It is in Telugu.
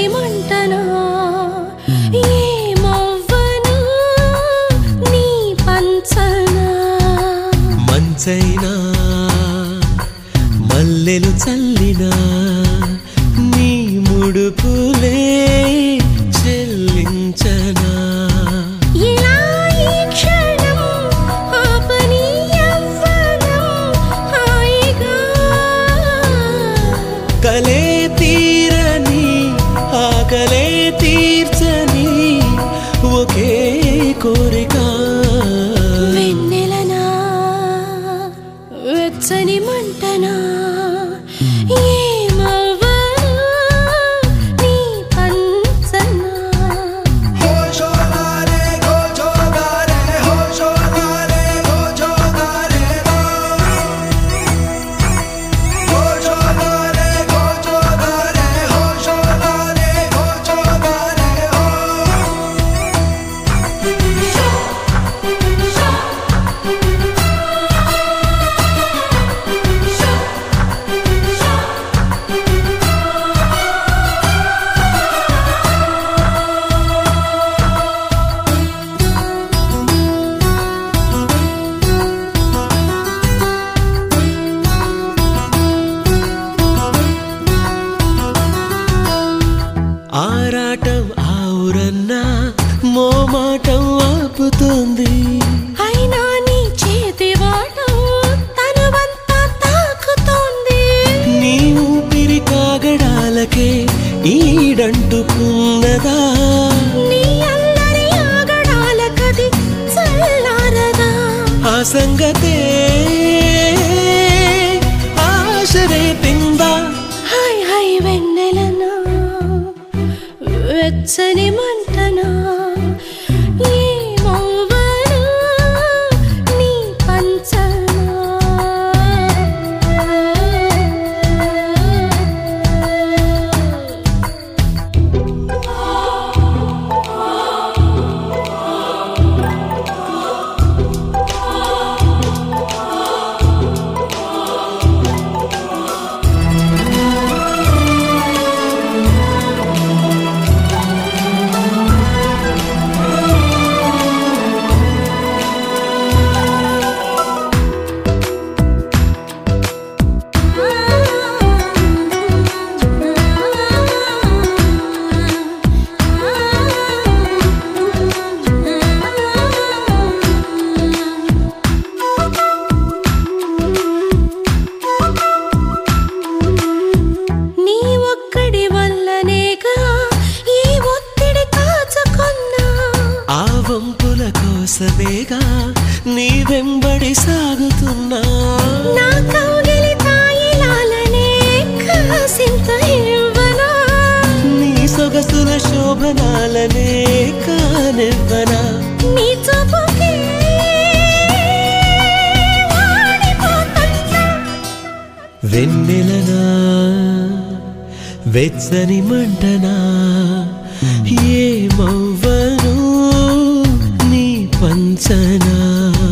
మంటనా ఏమవ్వను నీ పంచనా మంచైనా మల్లెలు చల్లినా నీ ముడుపులే చెల్లించనా ఇలా ఈ క్షణం ఆపని యవ్వనం హాయిగా కలే తీరని ఆకలే తీర్చని ఒకే కోరిక వెన్నెలనా వెచ్చని మంటనా ఏమవ్వను నీ పంచనా ఆరాటం ఆవురన్నా మోమాటం ఆపుతోంది అయినా నీ చేతి వాటం తనువంతా తాకుతోంది నీ ఊపిరి కాగడాలకే ఈడంటుకున్నదా నీ అల్లరి ఆగడాల కది చల్లారదా ఆ సంగతే ఆశరే పిందా హాయ్ హాయ్ వెన్నెలనా వెచ్చని మంటనా ఏమవ్వను నీ పంచనా నీ ఒక్కడి వల్లనేగా ఈ ఒత్తిడి కాచుకున్నా ఆ వంపుల కోసమేగా నీ వెంబడి సాగుతున్నా నా కౌగిలి తాయిలాలనే కాసింత ఇవ్వనా నీ సొగసుల శోభనాలనే కానివ్వనా నీ చూపుకి వాడిపోతున్నా వెన్నెలనా వెచ్చని మంటనా ఏమవ్వను నీ పంచనా